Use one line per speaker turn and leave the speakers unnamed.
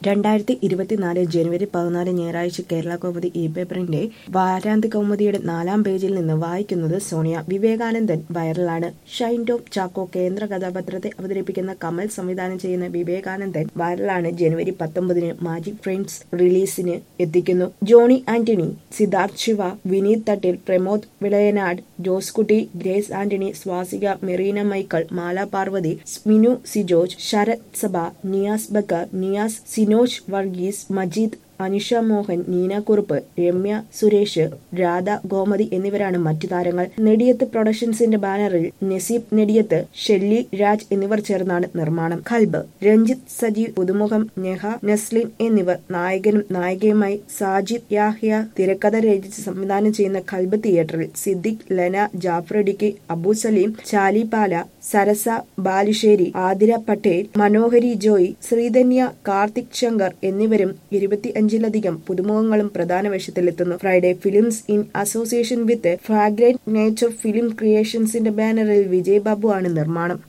രണ്ടായിരത്തി ഇരുപത്തിനാല് ജനുവരി പതിനാല് ഞായറാഴ്ച കേരള കൗമുദി ഇ പേപ്പറിന്റെ വാരാന്ത്യ കൗമുദിയുടെ നാലാം പേജിൽ നിന്ന് വായിക്കുന്നത് സോണിയ വിവേകാനന്ദൻ വൈറലാണ് ഷൈൻ ടോം ചാക്കോ കേന്ദ്ര കഥാപാത്രത്തെ അവതരിപ്പിക്കുന്ന കമൽ സംവിധാനം ചെയ്യുന്ന വിവേകാനന്ദൻ വൈറലാണ് ജനുവരി പത്തൊമ്പതിന് മാജിക് ഫ്രണ്ട്സ് റിലീസിന് എത്തിക്കുന്നു ജോണി ആന്റണി സിദ്ധാർത്ഥ് ശിവ വിനീത് തട്ടിൽ പ്രമോദ് വിളയനാട് ജോസ്കുട്ടി ഗ്രേസ് ആന്റണി സ്വാസിക മെറീന മൈക്കിൾ മാല പാർവതി സ്മിനു സിജോജ് ശരത് സഭ നിയാസ് ബക്കർ നിയാസ് സിനോജ് വർഗീസ് മജീദ് അനിഷ മോഹൻ നീന കുറുപ്പ് രമ്യ സുരേഷ് രാധ ഗോമതി എന്നിവരാണ് മറ്റു താരങ്ങൾ നെടിയത്ത് പ്രൊഡക്ഷൻസിന്റെ ബാനറിൽ നസീബ് നെടിയത്ത് ഷെല്ലി രാജ് എന്നിവർ ചേർന്നാണ് നിർമ്മാണം ഖൽബ് രഞ്ജിത്ത് സജീവ് പുതുമുഖം നെഹ നസ്ലിൻ എന്നിവർ നായകനും നായികയുമായി സാജിദ് യാഹ്യ തിരക്കഥ രചിച്ച് സംവിധാനം ചെയ്യുന്ന ഖൽബ് തിയേറ്ററിൽ സിദ്ദിഖ് ലെന ജാഫ്രഡിക്ക് അബു സലീം ചാലിപാല സരസ ബാലുശ്ശേരി ആതിര പട്ടേൽ മനോഹരി ജോയ് ശ്രീധന്യ കാർത്തിക് ശങ്കർ എന്നിവരും ഇരുപത്തിയഞ്ചിലധികം പുതുമുഖങ്ങളും പ്രധാന വേഷത്തിലെത്തുന്നു Friday Films in association with fragrant nature film ക്രിയേഷൻസിന്റെ ബാനറിൽ വിജയ് ബാബു ആണ് നിർമ്മാണം